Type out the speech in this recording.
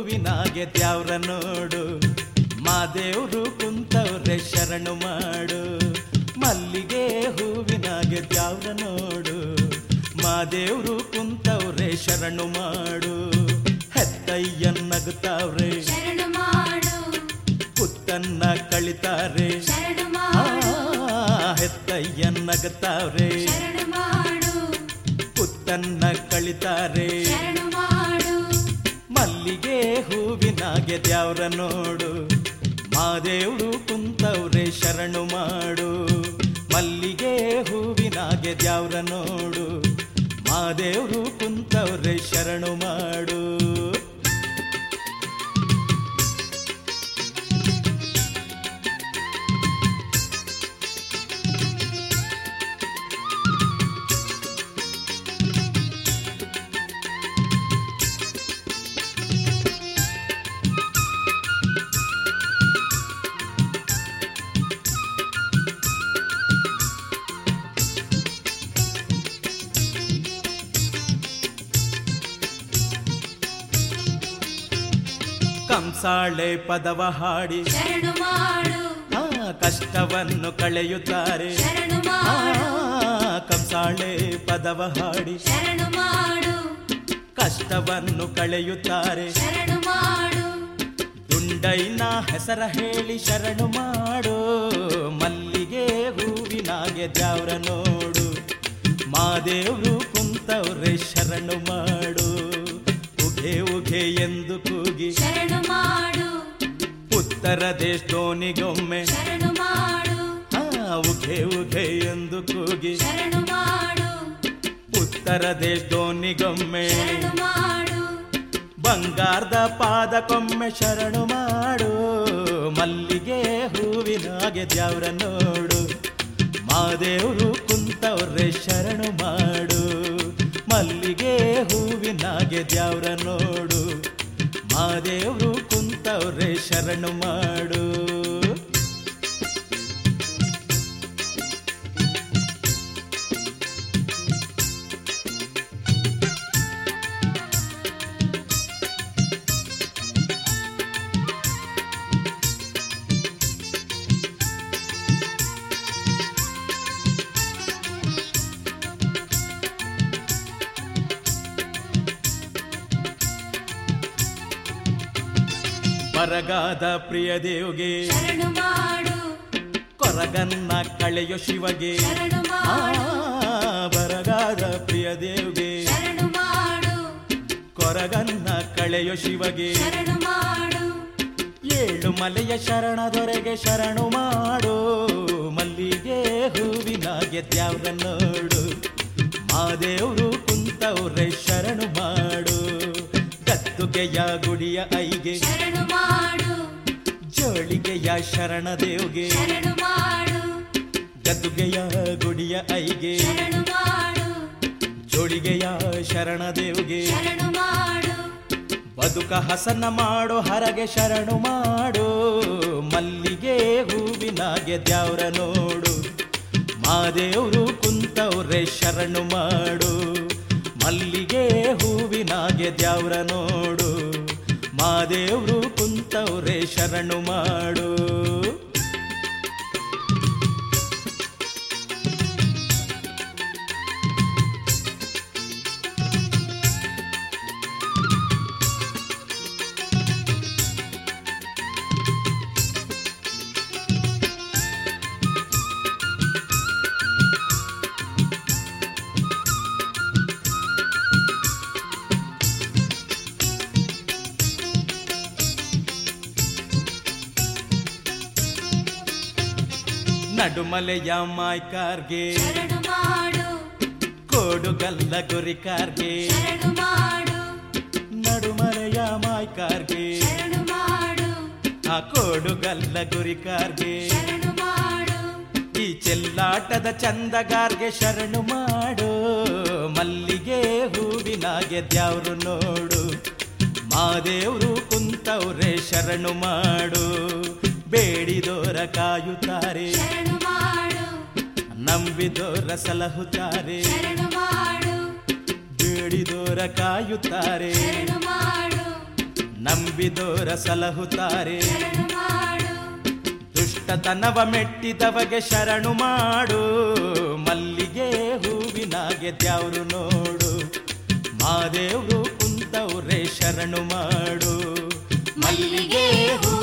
ಹೂವಿನಾಗೆ ದ್ಯಾವ್ರ ನೋಡು ಮಾದೇವ್ರು ಕುಂತವ್ರೆ ಶರಣು ಮಾಡು ಮಲ್ಲಿಗೆ ಹೂವಿನಾಗೆ ದ್ಯಾವ್ರ ನೋಡು ಮಾದೇವ್ರು ಕುಂತವ್ರೆ ಶರಣು ಮಾಡು ಹೆತ್ತಯ್ಯನ್ನಗುತ್ತಾವ್ರೆ ಶರಣು ಮಾಡು ಪುತ್ತನ್ನ ಕಳಿತಾರೆ ಶರಣು ಆ, ಮಾಡು ಹೆತ್ತಯ್ಯನ್ನಗುತ್ತಾವ್ರೆ ಶರಣು ಮಾಡು ಪುತ್ತನ್ನ ಕಳಿತಾರೆ ಶರಣು ಮಾಡು ಮಲ್ಲಿಗೆ ಹೂವಿನಾಗೆ ದ್ಯಾವ್ರ ನೋಡು ಮಾದೇವ್ರು ಕುಂತವ್ರೆ ಶರಣು ಮಾಡು ಮಲ್ಲಿಗೆ ಹೂವಿನಾಗೆ ದ್ಯಾವ್ರ ನೋಡು ಮಾದೇವ್ರು ಕುಂತವ್ರೆ ಶರಣು ಮಾಡು ಕಂಸಾಳೆ ಪದವ ಹಾಡಿ ಶರಣು ಮಾಡು ಆ ಕಷ್ಟವನ್ನು ಕಳೆಯುತ್ತಾರೆ ಶರಣು ಆ ಮಾಡು ಕಂಸಾಳೆ ಪದವ ಹಾಡಿ ಶರಣು ಮಾಡು ಕಷ್ಟವನ್ನು ಕಳೆಯುತ್ತಾರೆ ಶರಣು ಮಾಡು ದುಂಡೈನ ಹೆಸರ ಹೇಳಿ ಶರಣು ಮಾಡು ಮಲ್ಲಿಗೆ ಹೂವಿನಾಗೆ ದ್ಯಾವ್ರ ನೋಡು ಮಾದೇವ್ರು ಕುಂತವ್ರೆ ಶರಣು ಮಾಡು ಉಘೆ ಉಘೆ ಎಂದು ಕೂಗಿ ಶರಣು ಮಾಡು ಉತ್ತರ ದೇಶದೋನಿಗೊಮ್ಮೆ ಶರಣು ಮಾಡು ಆ ಉಘೆ ಉಘೆ ಎಂದು ಕೂಗಿ ಶರಣು ಮಾಡು ಉತ್ತರ ದೇಶದೋನಿಗೊಮ್ಮೆ ಶರಣು ಮಾಡು ಬಂಗಾರದ ಪಾದಕ್ಕೊಮ್ಮೆ ಶರಣು ಮಾಡು ಮಲ್ಲಿಗೆ ಹೂವಿನಾಗೆ ದ್ಯಾವ್ರ ನೋಡು ಮಾದೇವ್ರು ಕುಂತವ್ರೆ ಶರಣು ಮಾಡು ಮಲ್ಲಿಗೆ ಹೂವಿನಾಗೆ ದ್ಯಾವ್ರ ನೋಡು ಮಾದೇವ್ರು ಕುಂತವ್ರೆ ಶರಣು ಮಾಡು ಬರಗಾದ ಪ್ರಿಯ ದೇವ್ಗೆ ಶರಣು ಮಾಡು ಕೊರಗನ್ನ ಕಳೆಯೋ ಶಿವಗೆ ಶರಣು ಆ ಮಾಡು ಬರಗಾದ ಪ್ರಿಯ ದೇವ್ಗೆ ಶರಣು ಮಾಡು ಕೊರಗನ್ನ ಕಳೆಯೋ ಶಿವಗೆ ಶರಣು ಮಾಡು ಏಳು ಮಲೆಯ ಶರಣ ದೊರೆಗೆ ಶರಣು ಮಾಡು ಮಲ್ಲಿಗೆ ಹೂವಿನಾಗೆ ದ್ಯಾವ್ರ ನೋಡು ಮಾದೇವ್ರು ಕುಂತವ್ರೆ ಶರಣು ಮಾಡು ಗದ್ದುಗೆಯ ಗುಡಿಯ ಐಗೆ ಶರಣು ಮಾಡು ಜೋಳಿಗೆಯ ಶರಣ ದೇವ್ಗೆ ಶರಣು ಮಾಡು ಗದ್ದುಗೆಯ ಗುಡಿಯ ಐಗೆ ಶರಣು ಮಾಡು ಜೋಳಿಗೆಯ ಶರಣ ದೇವ್ಗೆ ಶರಣು ಮಾಡು ಬದುಕ ಹಸನ ಮಾಡು ಹರಗೆ ಶರಣು ಮಾಡು ಮಲ್ಲಿಗೆ ಹೂವಿನಾಗೆ ದ್ಯಾವ್ರ ನೋಡು ಮಾದೇವ್ರು ಕುಂತವ್ರೆ ಶರಣು ಮಾಡು ಮಲ್ಲಿಗೆ ಹೂವಿನಾಗೆ ದ್ಯಾವ್ರ ನೋಡು ಮಾದೇವ್ರು ಕುಂತವ್ರೆ ಶರಣು ಮಾಡು ನಡುಮಲೆಯ ಮಾಯ್ಕಾರ್ಗೆ ಶರಣು ಮಾಡು ಕೋಡುಗಲ್ಲ ಗುರಿಕಾರ್ಗೆ ಶರಣು ಮಾಡು ನಡುಮಲೆಯ ಮಾಯ್ಕಾರ್ಗೆ ಶರಣು ಮಾಡು ಆ ಕೋಡುಗಲ್ಲ ಗುರಿಕಾರ್ಗೆ ಶರಣು ಮಾಡು ಈ ಚೆಲ್ಲಾಟದ ಚಂದಗಾರ್ಗೆ ಶರಣು ಮಾಡು ಮಲ್ಲಿಗೆ ಹೂವಿನಾಗೆ ದ್ಯಾವ್ರು ನೋಡು ಮಾದೇವ್ರು ಕುಂತವ್ರೆ ಶರಣು ಮಾಡು ಬೇಡಿದೋರ ಕಾಯುತ್ತಾರೆ ಶರಣು ಮಾಡು ನಂಬಿದೋರ ಸಲಹುತ್ತಾರೆ ಶರಣು ಮಾಡು ಬೇಡಿದೋರ ಕಾಯುತ್ತಾರೆ ಶರಣು ಮಾಡು ನಂಬಿದೋರ ಸಲಹುತ್ತಾರೆ ಶರಣು ಮಾಡು ದುಷ್ಟತನವ ಮೆಟ್ಟಿದವಗೆ ಶರಣು ಮಾಡು ಮಲ್ಲಿಗೆ ಹೂವಿನಾಗೆ ದ್ಯಾವ್ರು ನೋಡು ಮಾದೇವ್ರು ಕುಂತವ್ರೆ ಶರಣು ಮಾಡು ಮಲ್ಲಿಗೆ ಹೂ